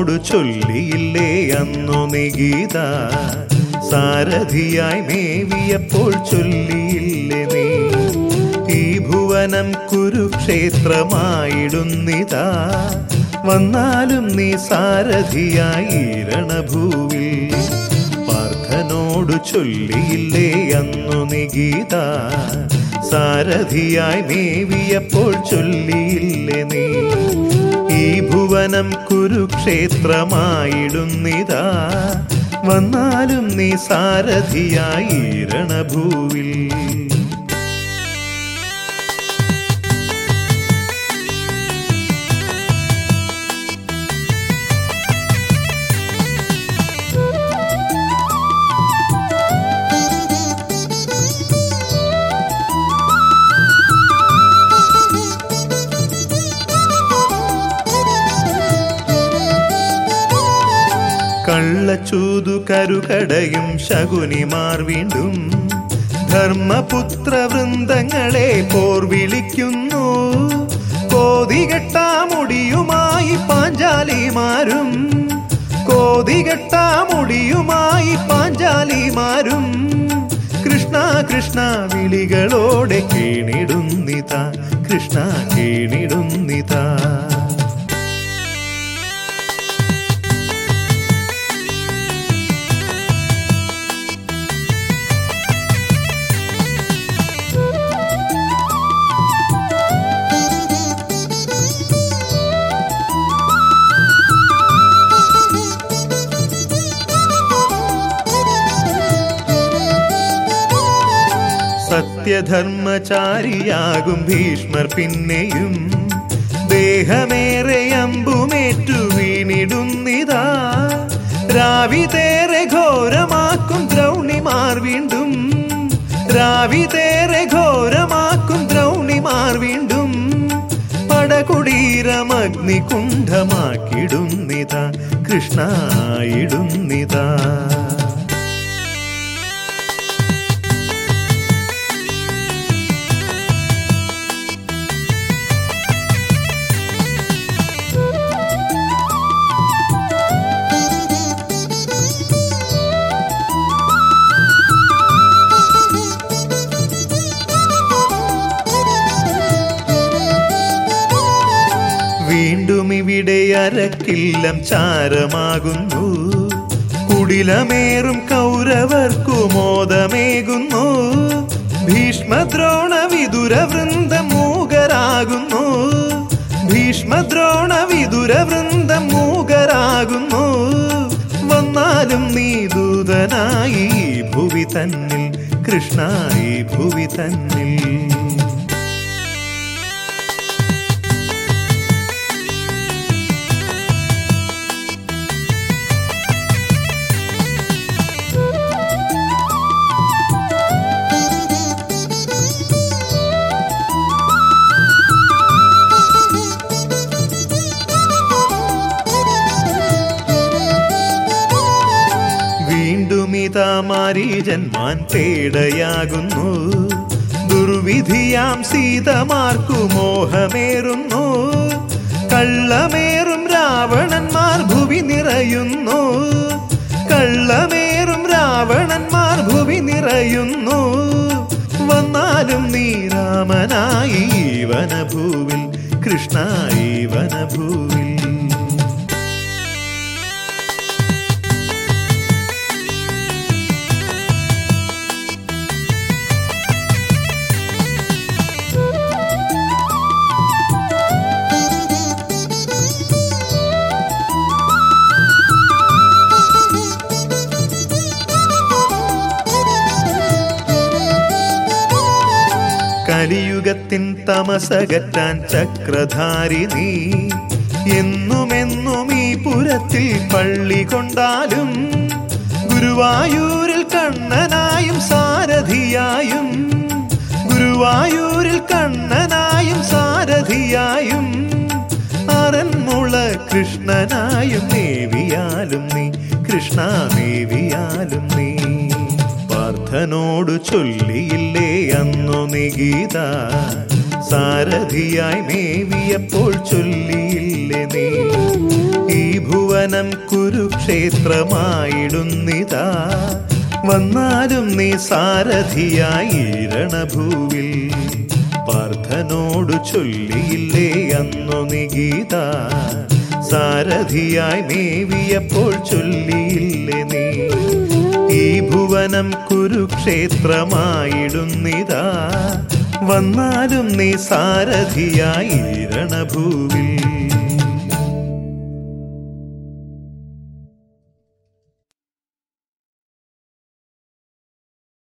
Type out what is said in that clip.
പാർത്ഥനോട് ചൊല്ലിയില്ലേ അന്നു നിഗീത സാരഥിയായി മേവിയപ്പോൾ ചൊല്ലിയില്ലേ നീ ഈ ഭുവനം കുരുക്ഷേത്രമായിടുന്നിതാ വന്നാലും നീ സാരഥിയായി രണഭൂവിൽ പാർത്ഥനോട് ചൊല്ലിയില്ലേ അന്നു നിഗീത സാരഥിയായി മേവിയപ്പോൾ ചൊല്ലിയില്ലേ നീ ഈ ഭുവനം കുരുക്ഷേത്രമായിടുന്നിതാ വന്നാലും നീ സാരഥിയായി രണഭൂവിൽ കള്ളച്ചൂതു കരുകടയും ശകുനിമാർ വീണ്ടും ധർമ്മപുത്ര വൃന്ദങ്ങളെ പോർ വിളിക്കുന്നു കോതികെട്ടാ മുടിയുമായി പാഞ്ചാലിമാരും കോതികെട്ടാ മുടിയുമായി പാഞ്ചാലിമാരും കൃഷ്ണ കൃഷ്ണ വിളികളോടെ കീണിടുന്നിത കൃഷ്ണ കീണിടുന്നിത സത്യധർമ്മചാരിയാകും ഭീഷ്മർ പിന്നെയും ദേഹമേറെ അമ്പുമേറ്റു വീണിടുന്നിതാ രാവിതേറെ ഘോരമാക്കും ദ്രൗണിമാർ വീണ്ടും രാവിതേറെ ഘോരമാക്കും ദ്രൗണിമാർ വീണ്ടും പടകുടീരമഗ്നികുണ്ഠമാക്കിടുന്നിതാ കൃഷ്ണായിടുന്നിതാ വീണ്ടും ഇവിടെ അരക്കില്ലം ചാരമാകുന്നു കുടിലമേറും കൗരവർക്കു മോദമേകുന്നു ഭീഷ്മദ്രോണ വിദുര വൃന്ദം മൂകരാകുന്നു ഭീഷ്മദ്രോണ വിദുര വൃന്ദം മൂകരാകുന്നു വന്നാലും നീ ദൂതനായി ഈ ഭുവി തന്നിൽ കൃഷ്ണായി ഭുവി തന്നിൽ വീണ്ടും ഇതാ മാരീജന്മാൻ പേടയാകുന്നു ദുർവിധിയാം സീതമാർക്കു മോഹമേറുന്നു കള്ളമേറും രാവണന്മാർ ഭുവി നിറയുന്നു കള്ളമേറും രാവണന്മാർ ഭുവി നിറയുന്നു വന്നാലും നീ രാമനായി ഈ വനഭൂവിൽ കൃഷ്ണായി വനഭൂവിൽ കലിയുഗത്തിൻ തമസകറ്റാൻ ചക്രധാരി നീ എന്നുമെന്നും ഈ പുരത്തിൽ പള്ളി കൊണ്ടാലും ഗുരുവായൂരിൽ കണ്ണനായും സാരഥിയായും ഗുരുവായൂരിൽ കണ്ണനായും സാരഥിയായും അരന്മുള കൃഷ്ണനായും നേവിയാലും നീ കൃഷ്ണ നേവിയാലും നീ പാർത്ഥനോട് ചൊല്ലിയില്ലേ അന്നു നിഗീത സാരഥിയായി മേവിയപ്പോൾ ചൊല്ലിയില്ലേ നീ ഈ ഭുവ ഭുവനം കുരുക്ഷേത്രമായിടുന്നിതാ വന്നാലും നീ സാരഥിയായി രണഭൂവിൽ പാർത്ഥനോടു ചൊല്ലിയില്ലേ അന്നു നീ ഗീത സാരഥിയായി മേവിയപ്പോൾ ചൊല്ലിയില്ലേ നീ ഈ ഭുവനം കുരുക്ഷേത്രമായിടുന്നിതാ വന്നാലും നീ സാരഥിയായി രണഭൂവിൽ